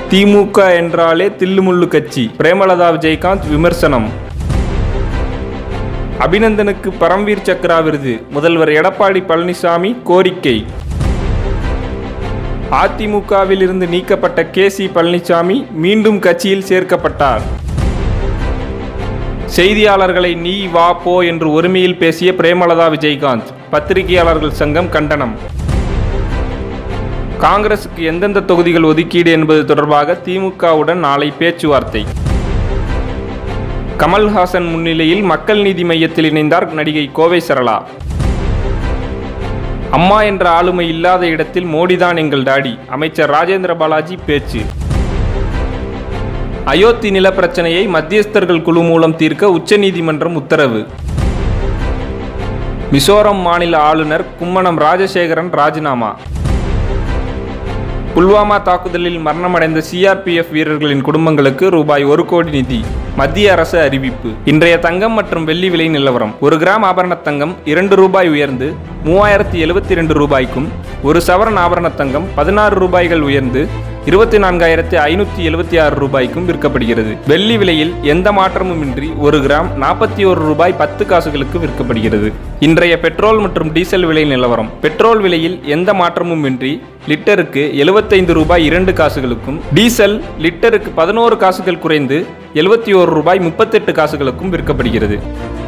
திமுக என்றாலே தில்லுமுள்ளு கட்சி பிரேமலதா விஜயகாந்த் விமர்சனம் அபிநந்தனுக்கு பரம்வீர் சக்ரா விருது முதல்வர் எடப்பாடி பழனிசாமி கோரிக்கை அதிமுகவில் இருந்து நீக்கப்பட்ட கே சி பழனிசாமி மீண்டும் கட்சியில் சேர்க்கப்பட்டார் செய்தியாளர்களை நீ வா போ என்று ஒருமையில் பேசிய பிரேமலதா விஜயகாந்த் பத்திரிகையாளர்கள் சங்கம் கண்டனம் காங்கிரசுக்கு எந்தெந்த தொகுதிகள் ஒதுக்கீடு என்பது தொடர்பாக திமுகவுடன் நாளை பேச்சுவார்த்தை கமல்ஹாசன் முன்னிலையில் மக்கள் நீதி மையத்தில் இணைந்தார் நடிகை கோவை சரளா அம்மா என்ற ஆளுமை இல்லாத இடத்தில் மோடிதான் எங்கள் டாடி அமைச்சர் ராஜேந்திர பாலாஜி பேச்சு அயோத்தி நில பிரச்சனையை மத்தியஸ்தர்கள் குழு மூலம் தீர்க்க உச்சநீதிமன்றம் உத்தரவு மிசோரம் மாநில ஆளுநர் கும்மனம் ராஜசேகரன் ராஜினாமா புல்வாமா தாக்குதலில் மரணமடைந்த சிஆர்பிஎஃப் வீரர்களின் குடும்பங்களுக்கு ரூபாய் ஒரு கோடி நிதி மத்திய அரசு அறிவிப்பு இன்றைய தங்கம் மற்றும் வெள்ளி விலை நிலவரம் ஒரு கிராம் ஆபரண தங்கம் இரண்டு ரூபாய் உயர்ந்து மூவாயிரத்தி எழுபத்தி ரெண்டு ரூபாய்க்கும் ஒரு சவரன் ஆபரண தங்கம் பதினாறு ரூபாய்கள் உயர்ந்து இருபத்தி நான்காயிரத்தி ஐநூற்றி எழுபத்தி ஆறு ரூபாய்க்கும் விற்கப்படுகிறது வெள்ளி விலையில் எந்த மாற்றமும் இன்றி ஒரு கிராம் நாற்பத்தி ஒரு ரூபாய் பத்து காசுகளுக்கு விற்கப்படுகிறது இன்றைய பெட்ரோல் மற்றும் டீசல் விலை நிலவரம் பெட்ரோல் விலையில் எந்த மாற்றமும் இன்றி லிட்டருக்கு எழுபத்தைந்து ரூபாய் இரண்டு காசுகளுக்கும் டீசல் லிட்டருக்கு பதினோரு காசுகள் குறைந்து எழுபத்தி ஓரு ரூபாய் முப்பத்தெட்டு காசுகளுக்கும் விற்கப்படுகிறது